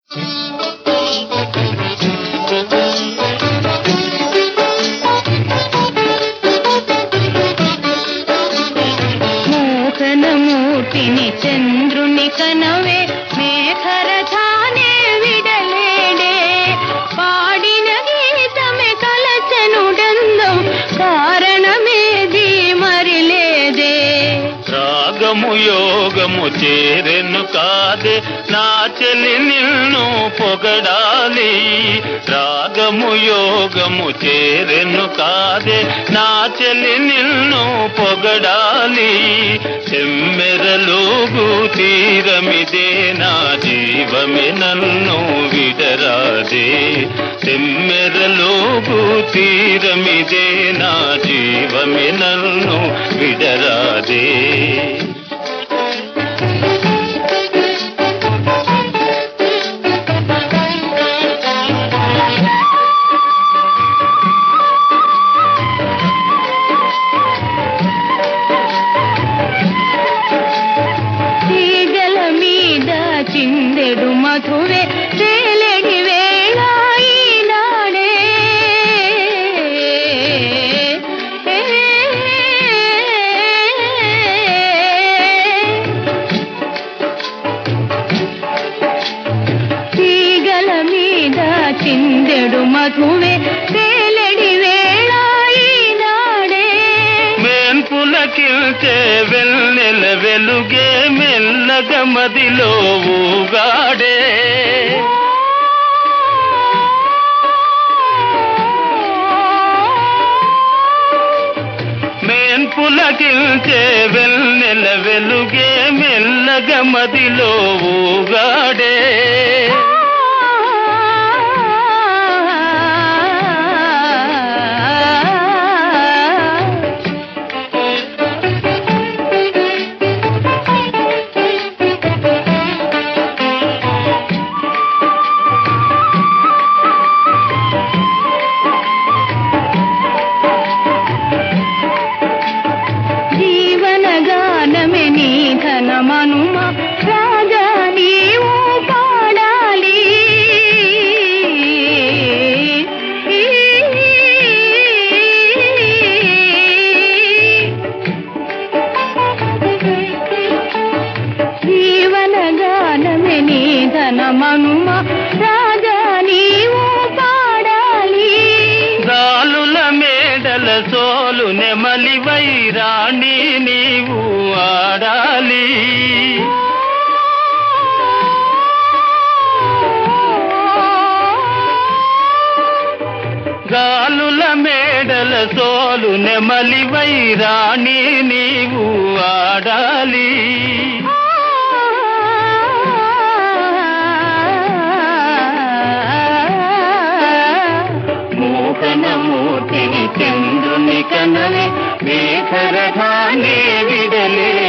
మోహనమూర్తిని చంద్రుని కనవే మేఘరథానే విడలేడే పాడిన గీతమే కలచనుడందం కారణమేది మరిలేదే రాగము యోగము చేరెను కాదే నా చెల్లి నిన్ను పొగడాలి రాగము యోగము చేరెను కాదే నా చెల్లి నిన్ను పొగడాలి చెమ్మెరలోగు తీరమిదే నా జీవమే నన్ను విడరాదే చెమ్మెరలోగు తీరమిదే నా జీవమే నన్ను విడరాదే తీగల మీద చిందెడు మధువే తేలెడి వేళ ఈనాడే తీగల మీద చిందెడు మధువే తేలెడి వేళ ఈనాడే మేన్పులకిల్చే వెన్నెల వెలుగే మెల్లగ మదిలో ఊగాడే మేన్పులకిల్చే వెన్నెల వెలుగే మెల్లగ మదిలో ఊగాడే జీవనగానమే నీ ధనమనుమ రాజా నీవు పాడాలి జీవనగానమే నీ ధనమనుమ రాజా నీవు పాడాలి గాలుల మేడల సోలు నెమలివై రాణి నీవు ఆడాలి గాలుల మేడల సోలు నెమలివై రాణి నీవు ఆడాలి మోహనమూర్తిని చంద్రుని కనవే మేఘరథానే విడలే